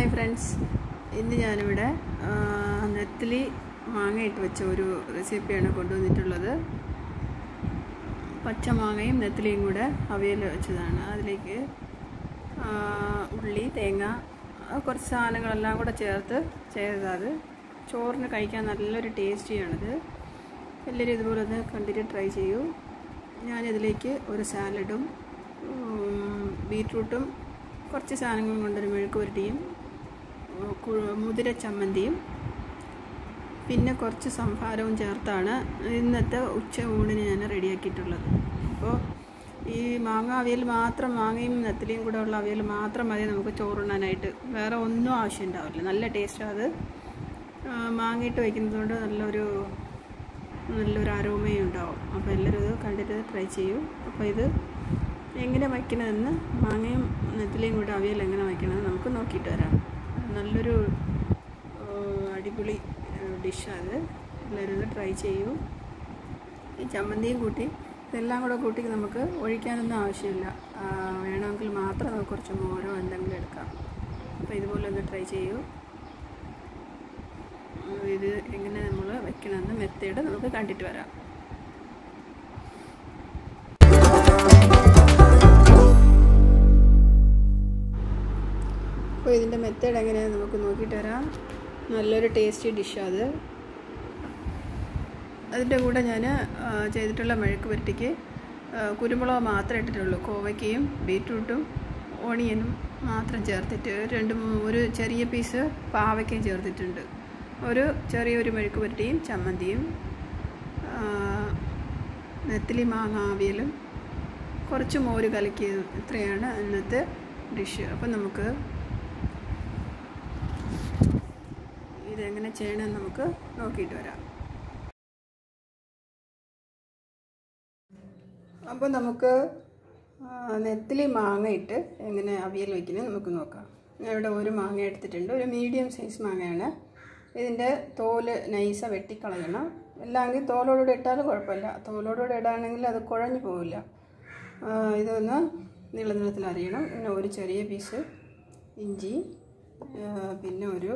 hi friends ഇന്ന് ഞാനിവിടെ ആ, നെത്തിലി മാങ്ങയിട്ട് വെച്ച ഒരു റെസിപ്പിയാണ് കൊണ്ടുവന്നിട്ടുള്ളത് പച്ചമാങ്ങയും നെത്തിലിയും കൂടെ അവയിൽ വെച്ചതാണ് അതിലേക്ക് ആ, ഉള്ളി തേങ്ങ ആ, കുറച്ച് സാധനങ്ങളെല്ലാം കൂടെ ചേർത്ത് ചെയ്തത് ചോറിന് കഴിക്കാൻ നല്ലൊരു ടേസ്റ്റിയാണിത് എല്ലാവരും ഇതുപോലെ ഒന്ന് കണ്ടിട്ട് ട്രൈ ചെയ്യൂ ഞാനിതിലേക്ക് ഒരു സാലഡും ഉം, ബീറ്റ്റൂട്ടും കുറച്ച് സാധനങ്ങളും കൊണ്ടൊരു മെഴുക്ക് പുരട്ടിയും ഉം, കു- മുതിര ചമ്മന്തിയും പിന്നെ കുറച്ച് സംഭാരവും ചേർത്താണ് ഇന്നത്തെ ഉച്ച ഊണിന് ഞാൻ റെഡിയാക്കിയിട്ടുള്ളത് അപ്പോൾ ഈ മാങ്ങ അവിയൽ മാത്രം മാങ്ങയും നെത്തിലിയും കൂടെ ഉള്ള അവിയൽ മാത്രം മതി നമുക്ക് ചോറുണ്ണാനായിട്ട് വേറെ ഒന്നും ആവശ്യം ഉണ്ടാവില്ല നല്ല ടേസ്റ്റാണ് അത് ആ, മാങ്ങയിട്ട് വയ്ക്കുന്നത് കൊണ്ട് നല്ലൊരു നല്ലൊരു അരോമയും ഉണ്ടാവും അപ്പോൾ എല്ലാവരും ഇത് കണ്ടിട്ട് ട്രൈ ചെയ്യൂ അപ്പോൾ ഇത് എങ്ങനെ വയ്ക്കണമെന്ന് മാങ്ങയും നെത്തിലിയും കൂടെ അവിയൽ എങ്ങനെ വയ്ക്കണമെന്ന് നമുക്ക് നോക്കിയിട്ട് വരാം നല്ലൊരു ആ, അടിപൊളി ഡിഷാണ് എല്ലാവരും ഇത് ട്രൈ ചെയ്യൂ ഈ ചമ്മന്തിയും കൂട്ടി ഇതെല്ലാം കൂടെ കൂട്ടി നമുക്ക് ഒഴിക്കാനൊന്നും ആവശ്യമില്ല ആ, വേണമെങ്കിൽ മാത്രം നമുക്ക് കുറച്ച് മോരോ എന്തെങ്കിലും എടുക്കാം അപ്പോൾ ഇതുപോലെ ഒന്ന് ട്രൈ ചെയ്യൂ ഉം, ഇത് എങ്ങനെ നമ്മൾ വെക്കണമെന്ന് മെത്തേഡ് നമുക്ക് കണ്ടിട്ട് വരാം അപ്പോൾ ഇതിൻ്റെ മെത്തേഡ് എങ്ങനെയാണെന്ന് നമുക്ക് നോക്കിയിട്ട് വരാം നല്ലൊരു ടേസ്റ്റി ഡിഷാണ് അത് അതിൻ്റെ കൂടെ ഞാൻ ചെയ്തിട്ടുള്ള മെഴുക്ക് പുരട്ടിക്ക് ആ, കുരുമുളക് മാത്രമേ ഇട്ടിട്ടുള്ളൂ കോവയ്ക്കയും ബീറ്റ്റൂട്ടും ഓണിയനും മാത്രം ചേർത്തിട്ട് രണ്ട് മൂ- ഒരു ചെറിയ പീസ് പാവയ്ക്കയും ചേർത്തിട്ടുണ്ട് ഒരു ചെറിയൊരു മെഴുക്ക് പുരട്ടിയും ചമ്മന്തിയും ആ, നെത്തിലി മാങ്ങ അവിയലും കുറച്ച് മോര് കലക്കിയത് ഇത്രയാണ് ഇന്നത്തെ ഡിഷ് അപ്പം നമുക്ക് ഇതെങ്ങനെ ചെയ്യണമെന്ന് നമുക്ക് നോക്കിയിട്ട് വരാം അപ്പോൾ നമുക്ക് ആ, നെത്തിലി മാങ്ങ ഇട്ട് എങ്ങനെ അവിയൽ വയ്ക്കുന്നത് നമുക്ക് നോക്കാം ഞാൻ ഇവിടെ ഒരു മാങ്ങ എടുത്തിട്ടുണ്ട് ഒരു മീഡിയം സൈസ് മാങ്ങയാണ് ഇതിൻ്റെ തോല് നൈസ വെട്ടിക്കളയണം അല്ലെങ്കിൽ തോലോടുകൂടി ഇട്ടാലും കുഴപ്പമില്ല തോലോടുകൂടി ഇടാണെങ്കിൽ അത് കുഴഞ്ഞു പോവില്ല ആ, ഇതൊന്ന് നീള നീളത്തിൽ അരിയണം പിന്നെ ഒരു ചെറിയ പീസ് ഇഞ്ചി ആ, പിന്നെ ഒരു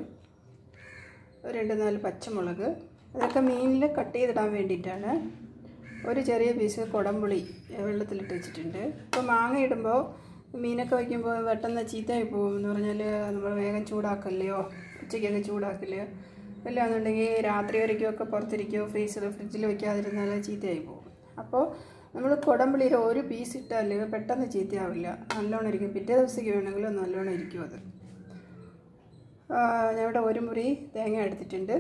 ഒരു രണ്ട് നാല് പച്ചമുളക് അതൊക്കെ മീനിൽ കട്ട് ചെയ്തിടാൻ വേണ്ടിയിട്ടാണ് ഒരു ചെറിയ പീസ് കുടംപുളി വെള്ളത്തിലിട്ട് വെച്ചിട്ടുണ്ട് ഇപ്പോൾ മാങ്ങ ഇടുമ്പോൾ മീനൊക്കെ വയ്ക്കുമ്പോൾ പെട്ടെന്ന് ചീത്തയായി പോകും എന്ന് പറഞ്ഞാൽ നമ്മൾ വേഗം ചൂടാക്കല്ലയോ ഉച്ചയ്ക്കൊക്കെ ചൂടാക്കില്ലയോ അല്ലാന്നുണ്ടെങ്കിൽ രാത്രി വരയ്ക്കുമൊക്കെ പുറത്തിരിക്കുകയോ ഫ്രീസർ ഫ്രിഡ്ജിൽ വയ്ക്കാതിരുന്നാൽ ചീത്തയായി പോകും അപ്പോൾ നമ്മൾ കുടംപുളിയിൽ ഒരു പീസ് ഇട്ടാൽ പെട്ടെന്ന് ചീത്തയാവില്ല നല്ലോണം ഇരിക്കും പിറ്റേ ദിവസത്തേക്ക് വേണമെങ്കിലും നല്ലോണം ഇരിക്കും അത് ആ, ഞാൻ ഇവിടെ ഒരു മുറി തേങ്ങ എടുത്തിട്ടുണ്ട്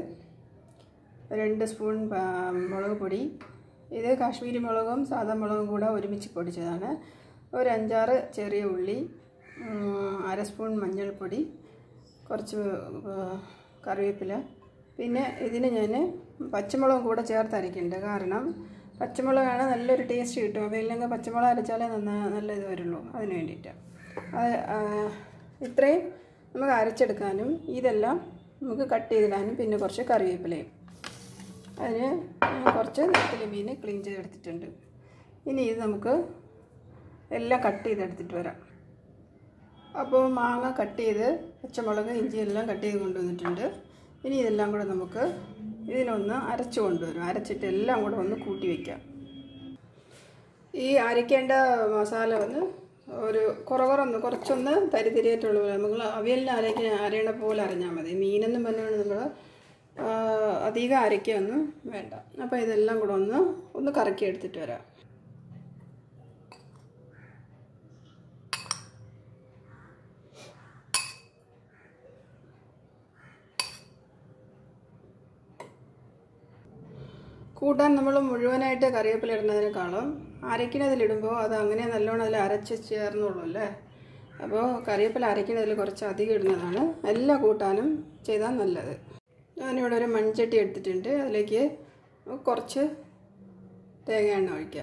രണ്ട് സ്പൂൺ പ- മുളക് പൊടി ഇത് കാശ്മീരി മുളകും സാദാ മുളകും കൂടെ ഒരുമിച്ച് പൊടിച്ചതാണ് ഒരു അഞ്ചാറ് ചെറിയ ഉള്ളി ഉം, അര സ്പൂൺ മഞ്ഞൾപ്പൊടി കുറച്ച് ആ, കറിവേപ്പില പിന്നെ ഇതിന് ഞാൻ പച്ചമുളകും കൂടെ ചേർത്ത് അരയ്ക്കുന്നുണ്ട് കാരണം പച്ചമുളകാണ് നല്ലൊരു ടേസ്റ്റ് കിട്ടും അവയില്ലെങ്കിൽ പച്ചമുളക് അരച്ചാലേ നന്ന നല്ല ഇത് വരുള്ളൂ അതിന് വേണ്ടിയിട്ട് അത് ആ, ഇത്രയും നമുക്ക് അരച്ചെടുക്കാനും ഇതെല്ലാം നമുക്ക് കട്ട് ചെയ്തിടാനും പിന്നെ കുറച്ച് കറിവേപ്പിലയും അതിന് ഞാൻ കുറച്ച് നെത്തിലി മീൻ ക്ലീൻ ചെയ്തെടുത്തിട്ടുണ്ട് ഇനി ഇത് നമുക്ക് എല്ലാം കട്ട് ചെയ്തെടുത്തിട്ട് വരാം അപ്പോൾ മാങ്ങ കട്ട് ചെയ്ത് പച്ചമുളക് ഇഞ്ചി എല്ലാം കട്ട് ചെയ്ത് കൊണ്ടുവന്നിട്ടുണ്ട് ഇനി ഇതെല്ലാം കൂടെ നമുക്ക് ഇതിനൊന്ന് അരച്ച് കൊണ്ടുവരും അരച്ചിട്ട് എല്ലാം കൂടെ ഒന്ന് കൂട്ടി വയ്ക്കാം ഈ അരയ്ക്കേണ്ട മസാല ഒന്ന് ഒരു കുറവറൊന്ന് കുറച്ചൊന്ന് തരിതിരിയായിട്ടുള്ള പോലെ നമ്മൾ അവിയലിന് അരയ്ക്ക അരയണ പോലെ അരഞ്ഞാൽ മതി മീനെന്നും പറഞ്ഞാൽ നമ്മൾ അധികം അരയ്ക്കൊന്നും വേണ്ട അപ്പോൾ ഇതെല്ലാം കൂടെ ഒന്ന് ഒന്ന് കറക്കി എടുത്തിട്ട് വരാം കൂട്ടാൻ നമ്മൾ മുഴുവനായിട്ട് കറിവേപ്പില ഇടുന്നതിനേക്കാളും അരയ്ക്കണതിലിടുമ്പോൾ അത് അങ്ങനെ നല്ലോണം അതിൽ അരച്ച് ചേർന്നുള്ളൂ അല്ലേ അപ്പോൾ കറിവേപ്പില അരയ്ക്കണതിൽ കുറച്ച് അധികം ഇടുന്നതാണ് എല്ലാ കൂട്ടാനും ചെയ്താൽ നല്ലത് ഞാനിവിടെ ഒരു മൺചട്ടി എടുത്തിട്ടുണ്ട് അതിലേക്ക് കുറച്ച് തേങ്ങ എണ്ണ ഒഴിക്കാം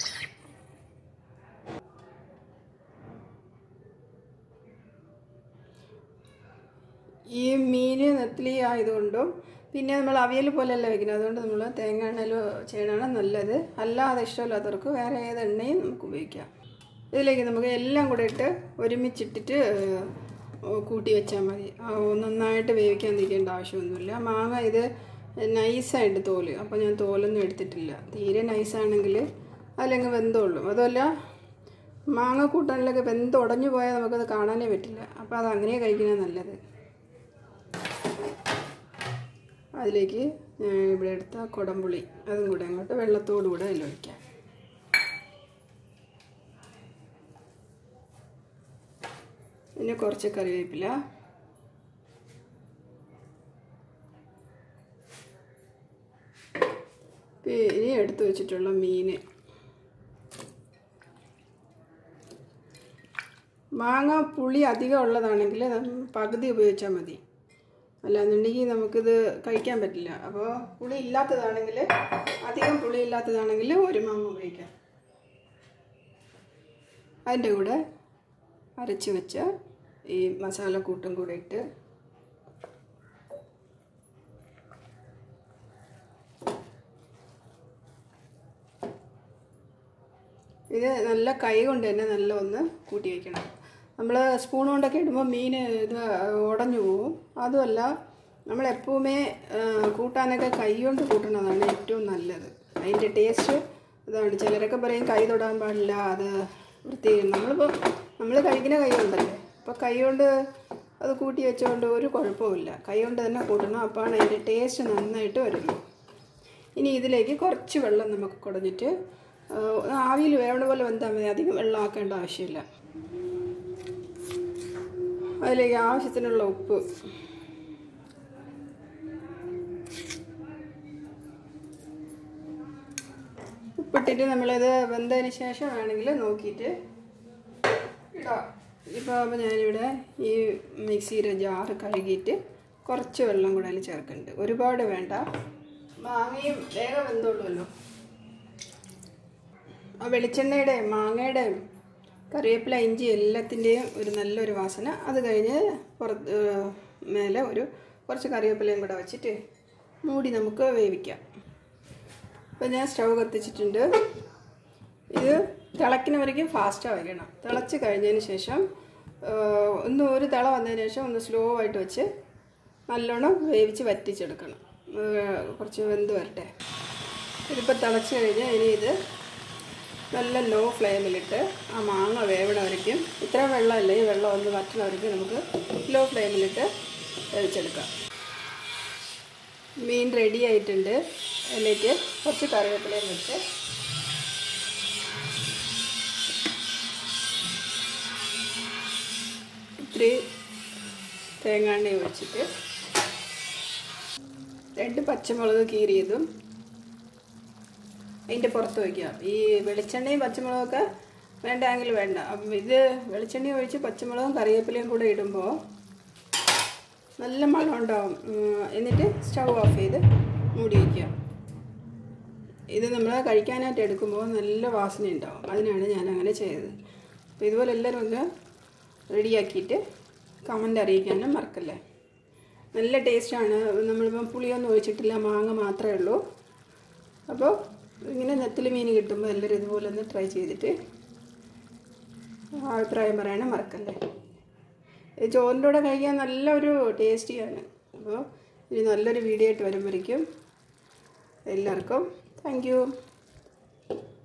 ഈ മീൻ നെത്തിലി ആയതുകൊണ്ടും പിന്നെ നമ്മൾ അവിയൽ പോലെയല്ല വെക്കുന്നത് അതുകൊണ്ട് നമ്മൾ തേങ്ങ എണ്ണയിൽ ചെയ്യണതാണ് നല്ലത് അല്ലാതെ ഇഷ്ടമില്ലാത്തവർക്ക് വേറെ ഏത് എണ്ണയും നമുക്ക് ഉപയോഗിക്കാം ഇതിലേക്ക് നമുക്ക് എല്ലാം കൂടെ ഇട്ട് ഒരുമിച്ചിട്ടിട്ട് കൂട്ടി വെച്ചാൽ മതി ആ, നന്നായിട്ട് വേവിക്കാൻ നിൽക്കേണ്ട ആവശ്യമൊന്നുമില്ല മാങ്ങ ഇത് നൈസായിട്ട് തോല് അപ്പോൾ ഞാൻ തോലൊന്നും എടുത്തിട്ടില്ല തീരെ നൈസാണെങ്കിൽ അതിലങ്ങ് വെന്തോളും അതുമല്ല മാങ്ങ കൂട്ടാനിലൊക്കെ വെന്ത് ഉടഞ്ഞു പോയാൽ നമുക്കത് കാണാനേ പറ്റില്ല അപ്പോൾ അത് അങ്ങനെ കഴിക്കുന്നത് നല്ലത് അതിലേക്ക് ഞാൻ ഇവിടെ എടുത്ത കുടംപുളി അതും കൂടെ അങ്ങോട്ട് വെള്ളത്തോടു കൂടെ അതിൽ ഒഴിക്കാം പിന്നെ കുറച്ച് കറിവേപ്പില ഇനി എടുത്തു വെച്ചിട്ടുള്ള മീൻ മാങ്ങ പുളി അധികം ഉള്ളതാണെങ്കിൽ പകുതി ഉപയോഗിച്ചാൽ മതി അല്ലാന്നുണ്ടെങ്കിൽ നമുക്കിത് കഴിക്കാൻ പറ്റില്ല അപ്പോൾ പുളി ഇല്ലാത്തതാണെങ്കിൽ അധികം പുളി ഇല്ലാത്തതാണെങ്കിൽ ഒരു മാങ്ങ ഉപയോഗിക്കാം അതിൻ്റെ കൂടെ അരച്ച് വെച്ച ഈ മസാലക്കൂട്ടും കൂടെ ഇട്ട് ഇത് നല്ല കൈ കൊണ്ട് തന്നെ നല്ല ഒന്ന് കൂട്ടി വയ്ക്കണം നമ്മൾ സ്പൂൺ കൊണ്ടൊക്കെ ഇടുമ്പോൾ മീൻ ഇത് ഉടഞ്ഞു പോവും അതുമല്ല നമ്മൾ എപ്പോഴുമേ കൂട്ടാനൊക്കെ കൈ കൊണ്ട് കൂട്ടണതാണ് ഏറ്റവും നല്ലത് അതിൻ്റെ ടേസ്റ്റ് ഇതാണ് ചിലരൊക്കെ പറയും കൈ തൊടാൻ പാടില്ല അത് വൃത്തി നമ്മളിപ്പോൾ നമ്മൾ കഴിക്കുന്ന കൈ കൊണ്ടല്ലേ അപ്പോൾ കൈ കൊണ്ട് അത് കൂട്ടി വെച്ചുകൊണ്ട് ഒരു കുഴപ്പമില്ല കൈ കൊണ്ട് തന്നെ കൂട്ടണം അപ്പോഴാണ് അതിൻ്റെ ടേസ്റ്റ് നന്നായിട്ട് വരുള്ളൂ ഇനി ഇതിലേക്ക് കുറച്ച് വെള്ളം നമുക്ക് കുടഞ്ഞിട്ട് ആവിയിൽ വേവണ പോലെ വെന്താൽ മതി അധികം വെള്ളം ആക്കേണ്ട ആവശ്യമില്ല അതിലേക്ക് ആവശ്യത്തിനുള്ള ഉപ്പ് ഉപ്പിട്ടിട്ട് നമ്മളിത് വെന്തതിന് ശേഷം വേണമെങ്കിൽ നോക്കിയിട്ട് ഇടാം ഇപ്പോൾ അപ്പോൾ ഞാനിവിടെ ഈ മിക്സിയുടെ ജാറ് കഴുകിയിട്ട് കുറച്ച് വെള്ളം കൂടെ അതിൽ ചേർക്കുന്നുണ്ട് ഒരുപാട് വേണ്ട മാങ്ങയും വേഗം വെന്തോളുമല്ലോ ആ വെളിച്ചെണ്ണയുടെയും മാങ്ങയുടെയും കറിവേപ്പില ഇഞ്ചി എല്ലാത്തിൻ്റെയും ഒരു നല്ലൊരു വാസന അത് കഴിഞ്ഞ് പുറത്ത് മേലെ ഒരു കുറച്ച് കറിവേപ്പിലയും കൂടെ വെച്ചിട്ട് മൂടി നമുക്ക് വേവിക്കാം അപ്പോൾ ഞാൻ സ്റ്റൗ കത്തിച്ചിട്ടുണ്ട് ഇത് തിളയ്ക്കുന്നവരേക്കും ഫാസ്റ്റാണ് വയ്ക്കണം തിളച്ച് കഴിഞ്ഞതിന് ശേഷം ഒന്ന് ഒരു തിള വന്നതിന് ശേഷം ഒന്ന് സ്ലോ ആയിട്ട് വെച്ച് നല്ലോണം വേവിച്ച് വറ്റിച്ചെടുക്കണം കുറച്ച് വെന്ത് വരട്ടെ ഇതിപ്പോൾ തിളച്ച് കഴിഞ്ഞാൽ ഇനി ഇത് നല്ല ലോ ഫ്ലെയിമിലിട്ട് ആ മാങ്ങ വേവണ വരയ്ക്കും ഇത്ര വെള്ളമല്ല ഈ വെള്ളം ഒന്ന് വറ്റണ വരയ്ക്കും നമുക്ക് ലോ ഫ്ലെയിമിലിട്ട് വേവിച്ചെടുക്കാം മീൻ റെഡി ആയിട്ടുണ്ട് അതിലേക്ക് കുറച്ച് കറിവേപ്പിലയും വെച്ച് ഇത്തിരി തേങ്ങാണ്ണി ഒഴിച്ചിട്ട് രണ്ട് പച്ചമുളക് കീറിയതും അതിൻ്റെ പുറത്ത് വയ്ക്കുക ഈ വെളിച്ചെണ്ണയും പച്ചമുളകൊക്കെ വേണ്ടെങ്കിൽ വേണ്ട അപ്പം ഇത് വെളിച്ചെണ്ണ ഒഴിച്ച് പച്ചമുളകും കറിവേപ്പിലയും കൂടെ ഇടുമ്പോൾ നല്ല മണം ഉണ്ടാവും എന്നിട്ട് സ്റ്റൗ ഓഫ് ചെയ്ത് മൂടി വയ്ക്കുക ഇത് നമ്മൾ കഴിക്കാനായിട്ട് എടുക്കുമ്പോൾ നല്ല വാസന ഉണ്ടാവും അതിനാണ് ഞാൻ അങ്ങനെ ചെയ്തത് അപ്പോൾ ഇതുപോലെ എല്ലാവരും ഒന്ന് റെഡിയാക്കിയിട്ട് കമൻ്റ് അറിയിക്കാനും മറക്കല്ലേ നല്ല ടേസ്റ്റാണ് നമ്മളിപ്പം പുളിയൊന്നും ഒഴിച്ചിട്ടില്ല മാങ്ങ മാത്രമേ ഉള്ളൂ അപ്പോൾ ഇങ്ങനെ നെത്തലി മീൻ കിട്ടുമ്പോൾ എല്ലാവരും ഇതുപോലെ ഒന്ന് ട്രൈ ചെയ്തിട്ട് അഭിപ്രായം പറയാനും മറക്കല്ലേ ഇത് ചോറിൻ്റെ കൂടെ കഴിക്കാൻ നല്ലൊരു ടേസ്റ്റിയാണ് അപ്പോൾ ഇനി നല്ലൊരു വീഡിയോ ആയിട്ട് വരുമ്പോഴേക്കും എല്ലാവർക്കും താങ്ക് യു